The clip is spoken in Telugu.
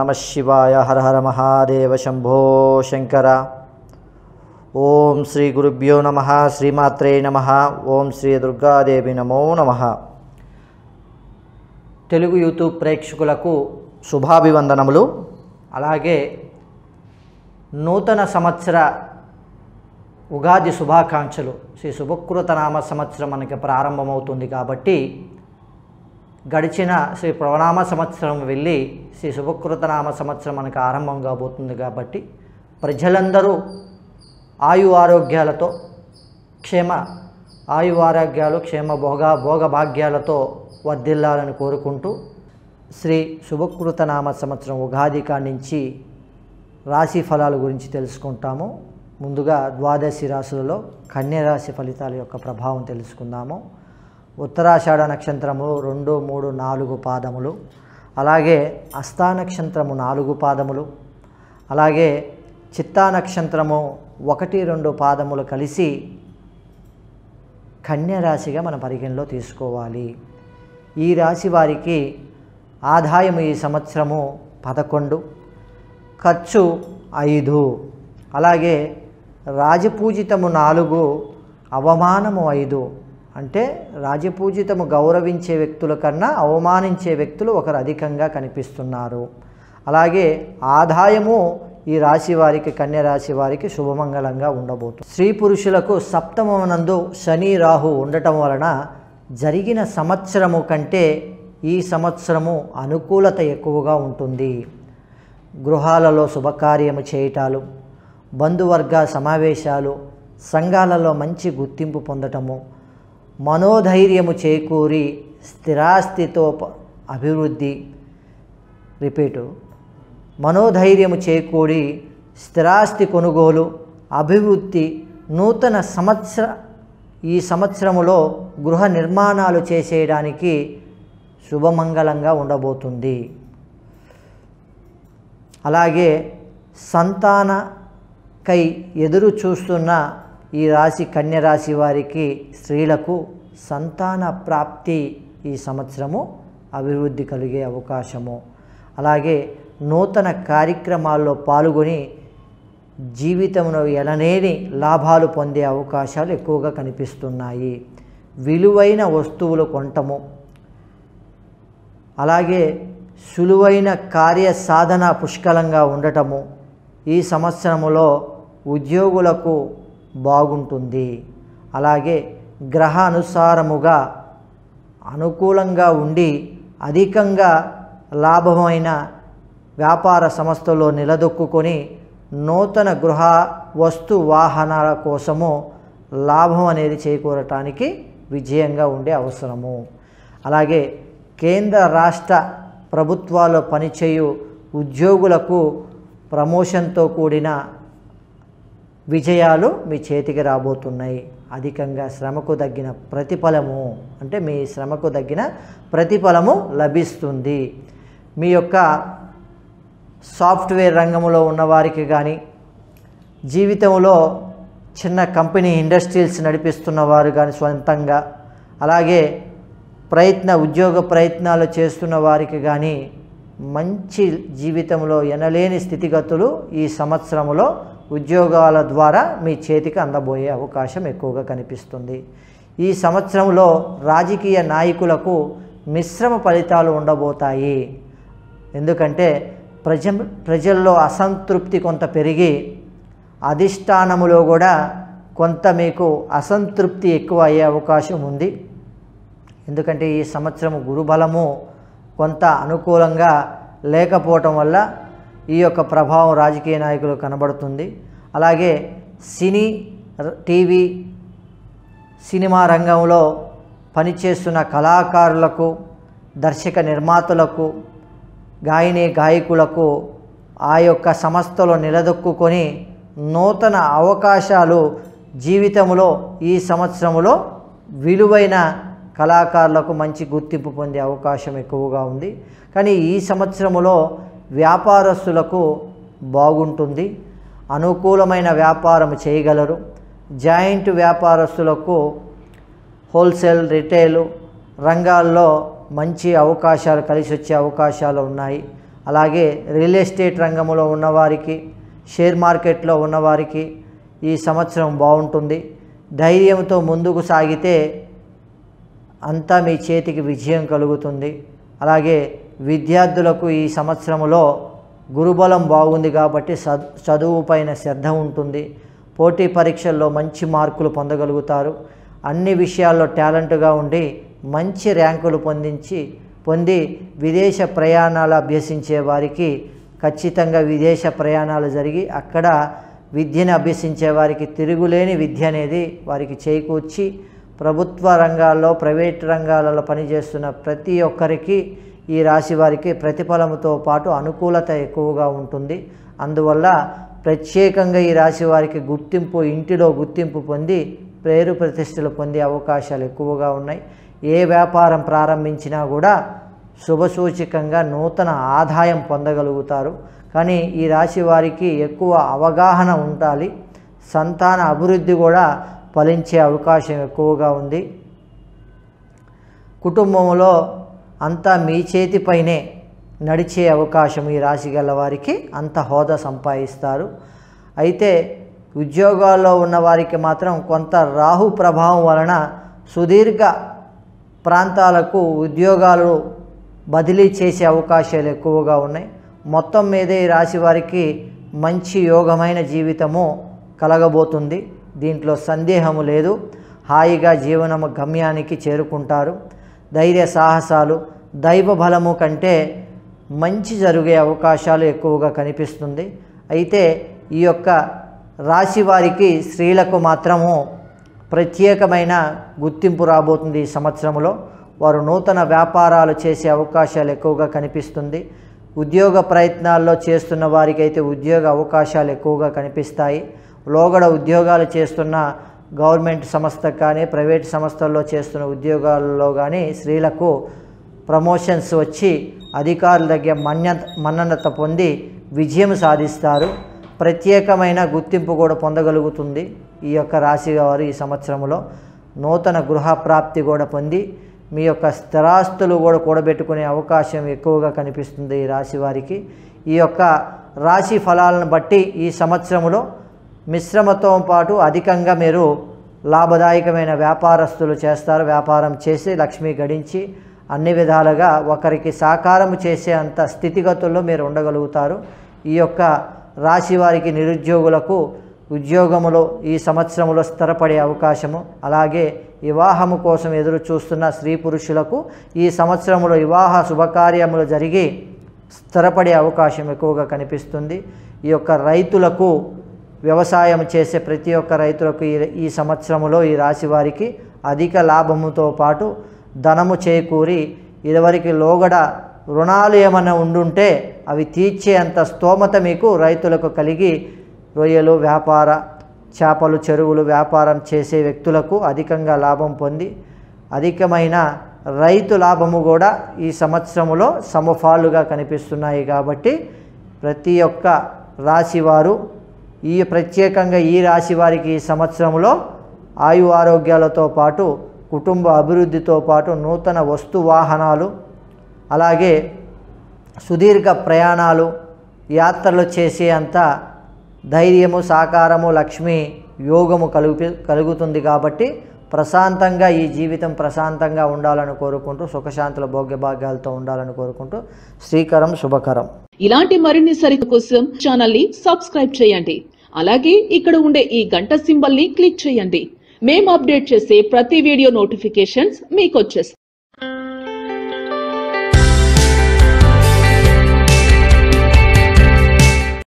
నమ శివాయ హర హర మహాదేవ శంభో శంకర ఓం శ్రీ గురుభ్యో నమ శ్రీమాత్రే నమ ఓం శ్రీ దుర్గాదేవి నమో నమ తెలుగు యూట్యూబ్ ప్రేక్షకులకు శుభాభివందనములు అలాగే నూతన సంవత్సర ఉగాది శుభాకాంక్షలు శ్రీ శుభకృత నామ సంవత్సరం మనకి ప్రారంభమవుతుంది కాబట్టి గడిచిన శ్రీ ప్రణామ సంవత్సరం వెళ్ళి శ్రీ శుభకృత నామ సంవత్సరం మనకు ఆరంభం కాబోతుంది కాబట్టి ప్రజలందరూ ఆయు ఆరోగ్యాలతో క్షేమ ఆయు ఆరోగ్యాలు క్షేమ భోగ భోగ భాగ్యాలతో వర్ధిల్లాలని కోరుకుంటూ శ్రీ శుభకృత నామ సంవత్సరం ఉగాది కాడి నుంచి రాశి ఫలాల గురించి తెలుసుకుంటాము ముందుగా ద్వాదశి రాశులలో కన్య రాశి ఫలితాల యొక్క ప్రభావం తెలుసుకుందాము ఉత్తరాషాఢ నక్షత్రము రెండు మూడు నాలుగు పాదములు అలాగే అస్థా నక్షత్రము నాలుగు పాదములు అలాగే చిత్తా నక్షత్రము ఒకటి రెండు పాదములు కలిసి కన్య రాశిగా మన పరిగణలో తీసుకోవాలి ఈ రాశి వారికి ఆదాయం ఈ సంవత్సరము పదకొండు ఖర్చు ఐదు అలాగే రాజపూజితము నాలుగు అవమానము ఐదు అంటే రాజపూజితము గౌరవించే వ్యక్తుల కన్నా అవమానించే వ్యక్తులు ఒకరు అధికంగా కనిపిస్తున్నారు అలాగే ఆదాయము ఈ రాశి వారికి కన్య రాశి వారికి శుభమంగళంగా ఉండబోతుంది స్త్రీ పురుషులకు సప్తమనందు శని రాహు ఉండటం వలన జరిగిన సంవత్సరము కంటే ఈ సంవత్సరము అనుకూలత ఎక్కువగా ఉంటుంది గృహాలలో శుభకార్యము చేయటాలు బంధువర్గ సమావేశాలు సంఘాలలో మంచి గుర్తింపు పొందటము మనోధైర్యము చేకూరి స్థిరాస్తితో ప- అభివృద్ధి రిపీటు మనోధైర్యము చేకూడి స్థిరాస్తి కొనుగోలు అభివృద్ధి నూతన సంవత్సర ఈ సంవత్సరములో గృహ నిర్మాణాలు చేసేయడానికి శుభమంగళంగా ఉండబోతుంది అలాగే సంతానకై ఎదురు చూస్తున్న ఈ రాశి కన్య రాశి వారికి స్త్రీలకు సంతాన ప్రాప్తి ఈ సంవత్సరము అభివృద్ధి కలిగే అవకాశము అలాగే నూతన కార్యక్రమాల్లో పాల్గొని జీవితంలో ఎనలేని లాభాలు పొందే అవకాశాలు ఎక్కువగా కనిపిస్తున్నాయి విలువైన వస్తువులు కొనటము అలాగే సులువైన కార్య సాధన పుష్కలంగా ఉండటము ఈ సంవత్సరములో ఉద్యోగులకు బాగుంటుంది అలాగే గ్రహ అనుసారముగా అనుకూలంగా ఉండి అధికంగా లాభమైన వ్యాపార సంస్థలో నిలదొక్కుకొని నూతన గృహ వస్తు వాహనాల కోసము లాభం అనేది చేకూరటానికి విజయంగా ఉండే అవసరము అలాగే కేంద్ర రాష్ట్ర ప్రభుత్వాల్లో పనిచేయు ఉద్యోగులకు ప్రమోషన్తో కూడిన విజయాలు మీ చేతికి రాబోతున్నాయి అధికంగా శ్రమకు తగ్గిన ప్రతిఫలము అంటే మీ శ్రమకు తగ్గిన ప్రతిఫలము లభిస్తుంది మీ యొక్క సాఫ్ట్వేర్ రంగంలో ఉన్నవారికి కానీ జీవితంలో చిన్న కంపెనీ ఇండస్ట్రీస్ నడిపిస్తున్న వారు కానీ సొంతంగా అలాగే ప్రయత్న ఉద్యోగ ప్రయత్నాలు చేస్తున్న వారికి కానీ మంచి జీవితంలో ఎనలేని స్థితిగతులు ఈ సంవత్సరంలో ఉద్యోగాల ద్వారా మీ చేతికి అందబోయే అవకాశం ఎక్కువగా కనిపిస్తుంది ఈ సంవత్సరంలో రాజకీయ నాయకులకు మిశ్రమ ఫలితాలు ఉండబోతాయి ఎందుకంటే ప్రజ ప్రజల్లో అసంతృప్తి కొంత పెరిగి అధిష్టానములో కూడా కొంత మీకు అసంతృప్తి ఎక్కువ అయ్యే అవకాశం ఉంది ఎందుకంటే ఈ సంవత్సరం గురుబలము కొంత అనుకూలంగా లేకపోవటం వల్ల ఈ యొక్క ప్రభావం రాజకీయ నాయకులు కనబడుతుంది అలాగే సినీ ర- టీవీ సినిమా రంగంలో పనిచేస్తున్న కళాకారులకు దర్శక నిర్మాతలకు గాయని గాయకులకు ఆ యొక్క సంస్థలో నిలదొక్కుకొని నూతన అవకాశాలు జీవితంలో ఈ సంవత్సరంలో విలువైన కళాకారులకు మంచి గుర్తింపు పొందే అవకాశం ఎక్కువగా ఉంది కానీ ఈ సంవత్సరములో వ్యాపారస్తులకు బాగుంటుంది అనుకూలమైన వ్యాపారం చేయగలరు జాయింట్ వ్యాపారస్తులకు హోల్సేల్ రిటైల్ రంగాల్లో మంచి అవకాశాలు కలిసి వచ్చే అవకాశాలు ఉన్నాయి అలాగే రియల్ ఎస్టేట్ రంగంలో ఉన్నవారికి షేర్ మార్కెట్లో ఉన్నవారికి ఈ సంవత్సరం బాగుంటుంది ధైర్యంతో ముందుకు సాగితే అంతా మీ చేతికి విజయం కలుగుతుంది అలాగే విద్యార్థులకు ఈ సంవత్సరంలో గురుబలం బాగుంది కాబట్టి చ- చదువు పైన శ్రద్ధ ఉంటుంది పోటీ పరీక్షల్లో మంచి మార్కులు పొందగలుగుతారు అన్ని విషయాల్లో టాలెంట్గా ఉండి మంచి ర్యాంకులు పొందించి పొంది విదేశ ప్రయాణాలు అభ్యసించే వారికి ఖచ్చితంగా విదేశ ప్రయాణాలు జరిగి అక్కడ విద్యను అభ్యసించే వారికి తిరుగులేని విద్య అనేది వారికి చేకూర్చి ప్రభుత్వ రంగాల్లో ప్రైవేట్ రంగాలలో పనిచేస్తున్న ప్రతి ఒక్కరికి ఈ రాశి వారికి ప్రతిఫలముతో పాటు అనుకూలత ఎక్కువగా ఉంటుంది అందువల్ల ప్రత్యేకంగా ఈ రాశి వారికి గుర్తింపు ఇంటిలో గుర్తింపు పొంది పేరు ప్రతిష్టలు పొందే అవకాశాలు ఎక్కువగా ఉన్నాయి ఏ వ్యాపారం ప్రారంభించినా కూడా శుభసూచకంగా నూతన ఆదాయం పొందగలుగుతారు కానీ ఈ రాశి వారికి ఎక్కువ అవగాహన ఉండాలి సంతాన అభివృద్ధి కూడా ఫలించే అవకాశం ఎక్కువగా ఉంది కుటుంబంలో అంతా మీ చేతిపైనే నడిచే అవకాశం ఈ రాశి గల వారికి అంత హోదా సంపాదిస్తారు అయితే ఉద్యోగాల్లో ఉన్న వారికి మాత్రం కొంత రాహు ప్రభావం వలన సుదీర్ఘ ప్రాంతాలకు ఉద్యోగాలు బదిలీ చేసే అవకాశాలు ఎక్కువగా ఉన్నాయి మొత్తం మీదే ఈ రాశి వారికి మంచి యోగమైన జీవితము కలగబోతుంది దీంట్లో సందేహము లేదు హాయిగా జీవనము గమ్యానికి చేరుకుంటారు ధైర్య సాహసాలు దైవ బలము కంటే మంచి జరిగే అవకాశాలు ఎక్కువగా కనిపిస్తుంది అయితే ఈ యొక్క రాశి వారికి స్త్రీలకు మాత్రము ప్రత్యేకమైన గుర్తింపు రాబోతుంది ఈ సంవత్సరంలో వారు నూతన వ్యాపారాలు చేసే అవకాశాలు ఎక్కువగా కనిపిస్తుంది ఉద్యోగ ప్రయత్నాల్లో చేస్తున్న వారికైతే ఉద్యోగ అవకాశాలు ఎక్కువగా కనిపిస్తాయి లోగడ ఉద్యోగాలు చేస్తున్న గవర్నమెంట్ సంస్థ కానీ ప్రైవేట్ సంస్థల్లో చేస్తున్న ఉద్యోగాల్లో కానీ స్త్రీలకు ప్రమోషన్స్ వచ్చి అధికారుల దగ్గర మన్య మన్ననత పొంది విజయం సాధిస్తారు ప్రత్యేకమైన గుర్తింపు కూడా పొందగలుగుతుంది ఈ యొక్క రాశి వారు ఈ సంవత్సరంలో నూతన గృహ ప్రాప్తి కూడా పొంది మీ యొక్క స్థిరాస్తులు కూడా కూడబెట్టుకునే అవకాశం ఎక్కువగా కనిపిస్తుంది ఈ రాశి వారికి ఈ యొక్క రాశి ఫలాలను బట్టి ఈ సంవత్సరంలో మిశ్రమతో పాటు అధికంగా మీరు లాభదాయకమైన వ్యాపారస్తులు చేస్తారు వ్యాపారం చేసి లక్ష్మి గడించి అన్ని విధాలుగా ఒకరికి సాకారం చేసే అంత స్థితిగతుల్లో మీరు ఉండగలుగుతారు ఈ యొక్క రాశి వారికి నిరుద్యోగులకు ఉద్యోగములో ఈ సంవత్సరంలో స్థిరపడే అవకాశము అలాగే వివాహము కోసం ఎదురు చూస్తున్న స్త్రీ పురుషులకు ఈ సంవత్సరంలో వివాహ శుభకార్యములు జరిగి స్థిరపడే అవకాశం ఎక్కువగా కనిపిస్తుంది ఈ యొక్క రైతులకు వ్యవసాయం చేసే ప్రతి ఒక్క రైతులకు ఈ ఈ సంవత్సరంలో ఈ రాశి వారికి అధిక లాభముతో పాటు ధనము చేకూరి ఇదివరకు లోగడ రుణాలు ఏమైనా ఉండుంటే అవి తీర్చే అంత స్తోమత మీకు రైతులకు కలిగి రొయ్యలు వ్యాపార చేపలు చెరువులు వ్యాపారం చేసే వ్యక్తులకు అధికంగా లాభం పొంది అధికమైన రైతు లాభము కూడా ఈ సంవత్సరములో సమఫాలుగా కనిపిస్తున్నాయి కాబట్టి ప్రతి ఒక్క రాశివారు ఈ ప్రత్యేకంగా ఈ రాశి వారికి ఈ సంవత్సరంలో ఆయు ఆరోగ్యాలతో పాటు కుటుంబ అభివృద్ధితో పాటు నూతన వస్తు వాహనాలు అలాగే సుదీర్ఘ ప్రయాణాలు యాత్రలు చేసే అంత ధైర్యము సాకారము లక్ష్మి యోగము కలుగు కలుగుతుంది కాబట్టి ప్రశాంతంగా ఈ జీవితం ప్రశాంతంగా ఉండాలని కోరుకుంటూ సుఖశాంతుల భోగ్యభాగ్యాలతో ఉండాలని కోరుకుంటూ శ్రీకరం శుభకరం ఇలాంటి మరిన్ని సరిత కోసం ఛానల్ ని సబ్స్క్రైబ్ చేయండి అలాగే ఇక్కడ ఉండే ఈ గంట సింబల్ ని క్లిక్ చేయండి మేము అప్డేట్ చేసే ప్రతి వీడియో నోటిఫికేషన్స్ మీకు వచ్చేస్తాయి